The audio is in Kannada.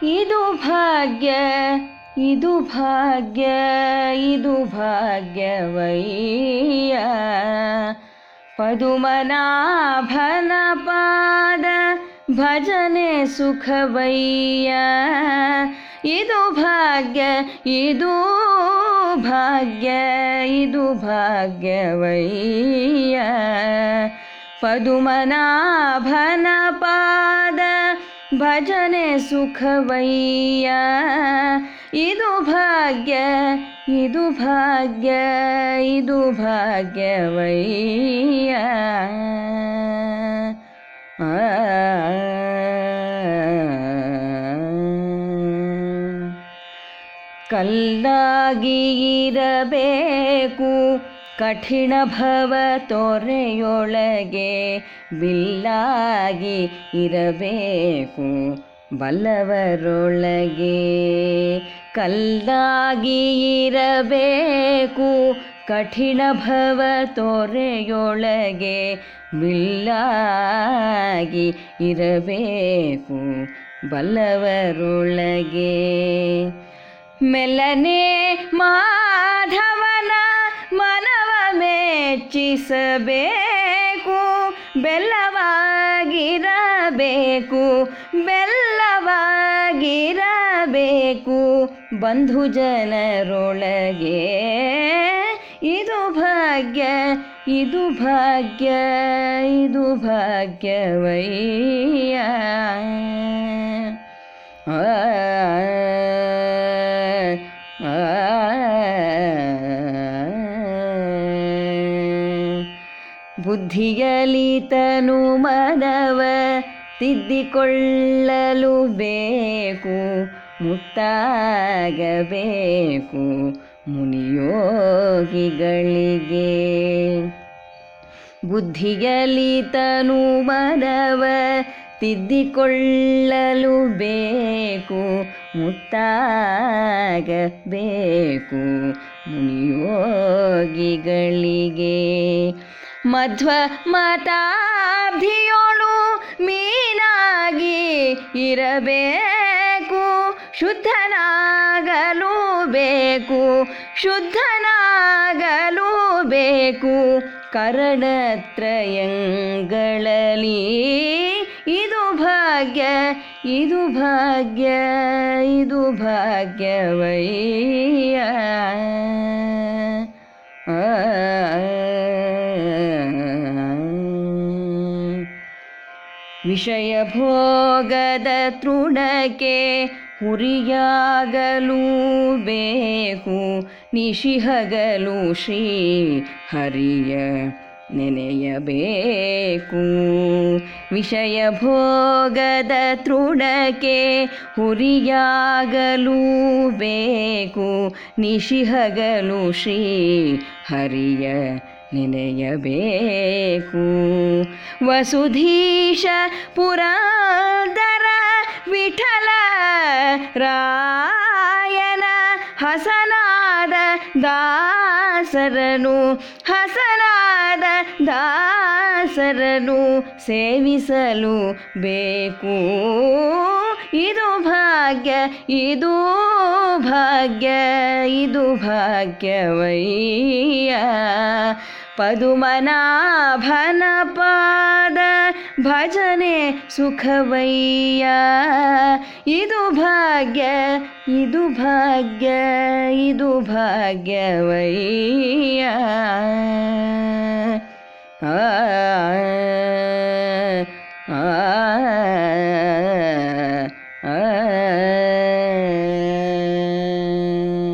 ಇದು ಭಾಗ್ಯ ಇದು ಭಾಗ್ಯ ಇದು ಭಾಗ್ಯವಯ್ಯ ಪದುಮನಾಭನ ಪಾದ ಭಜನೆ ಸುಖವಯ್ಯ ಇದು ಭಾಗ್ಯ ಇದು ಭಾಗ್ಯ ಇದು ಭಾಗ್ಯವಯ್ಯ ಪದುಮನಾಭನ ಪಾದ ಭಜನೆ ಸುಖವಯ್ಯ ಇದು ಭಾಗ್ಯ ಇದು ಭಾಗ್ಯ ಇದು ಭಾಗ್ಯವಯ್ಯ ಆ ಕಲ್ಲಾಗಿ ಇರಬೇಕು ಕಠಿಣ ಭವ ತೊರೆಯೊಳಗೆ ಬಿಲ್ಲಾಗಿ ಇರಬೇಕು ಬಲ್ಲವರೊಳಗೆ ಕಲ್ಲಾಗಿ ಇರಬೇಕು ಕಠಿಣ ಭವ ತೊರೆಯೊಳಗೆ ಬಿಲ್ಲಾಗಿ ಇರಬೇಕು ಬಲ್ಲವರೊಳಗೆ ಮೆಲ್ಲನೆ ಮಾಧವನ ಮನವ ಮೆಚ್ಚಿಸಬೇಕು ಬೆಲ್ಲವಾಗಿರಬೇಕು ಬೆಲ್ಲವಾಗಿರಬೇಕು ಬಂಧು ಜನರೊಳಗೆ ಇದು ಭಾಗ್ಯ ಇದು ಭಾಗ್ಯ ಇದು ಭಾಗ್ಯವಯ್ಯ ಆ ಆ ಬುದ್ಧಿಯಲಿ ತನು ಮನವ ತಿದ್ದಿಕೊಳ್ಳಲು ಬೇಕು ಮುಕ್ತಾಗಬೇಕು ಮುನಿಯೋಗಿಗಳಿಗೆ ಬುದ್ಧಿಯಲಿ ತನು ಮನವ ತಿದ್ದಿಕೊಳ್ಳಲು ಬೇಕು ಮುಕ್ತಾಗಬೇಕು ಮುನಿಯೋಗಿಗಳಿಗೆ ಮಧ್ವ ಮತಾಬ್ಧಿಯೋಳು ಮೀನಾಗಿ ಇರಬೇಕು ಶುದ್ಧನಾಗಲು ಬೇಕು ಶುದ್ಧನಾಗಲು ಬೇಕು ಕರಣತ್ರಯಂಗಳಲ್ಲಿ ಇದು ಭಾಗ್ಯ ಇದು ಭಾಗ್ಯ ಇದು ಭಾಗ್ಯವಯ್ಯ ಆ ವಿಷಯ ಭೋಗದ ತೃಣಕ್ಕೆ ಹುರಿಯಾಗಲು ಬೇಕು ನಿಶಿಹಗಲು ಶ್ರೀ ಹರಿಯ ನೆನೆಯಬೇಕು ವಿಷಯ ಭೋಗದ ತೃಣಕ್ಕೆ ಹುರಿಯಾಗಲು ಬೇಕು ನಿಶಿಹಗಲು ಶ್ರೀ ಹರಿಯ ನೆನೆಯಬೇಕು ವಸುಧೀಶ ಪುರಂದರ ವಿಠಲ ರಾಯನ ಹಸನಾದ ದಾಸರನು ಹಸನಾದ ದಾಸರನು ಸೇವಿಸಲು ಬೇಕು ಇದು ಭಾಗ್ಯ ಇದು ಭಾಗ್ಯ ಇದು ಭಾಗ್ಯವಯ್ಯ ಪದುಮನಾಭನ ಪಾದ ಭಜನೆ ಸುಖವಯ್ಯ ಇದು ಭಾಗ್ಯ ಇದು ಭಾಗ್ಯ ಇದು ಭಾಗ್ಯವಯ್ಯ ಆ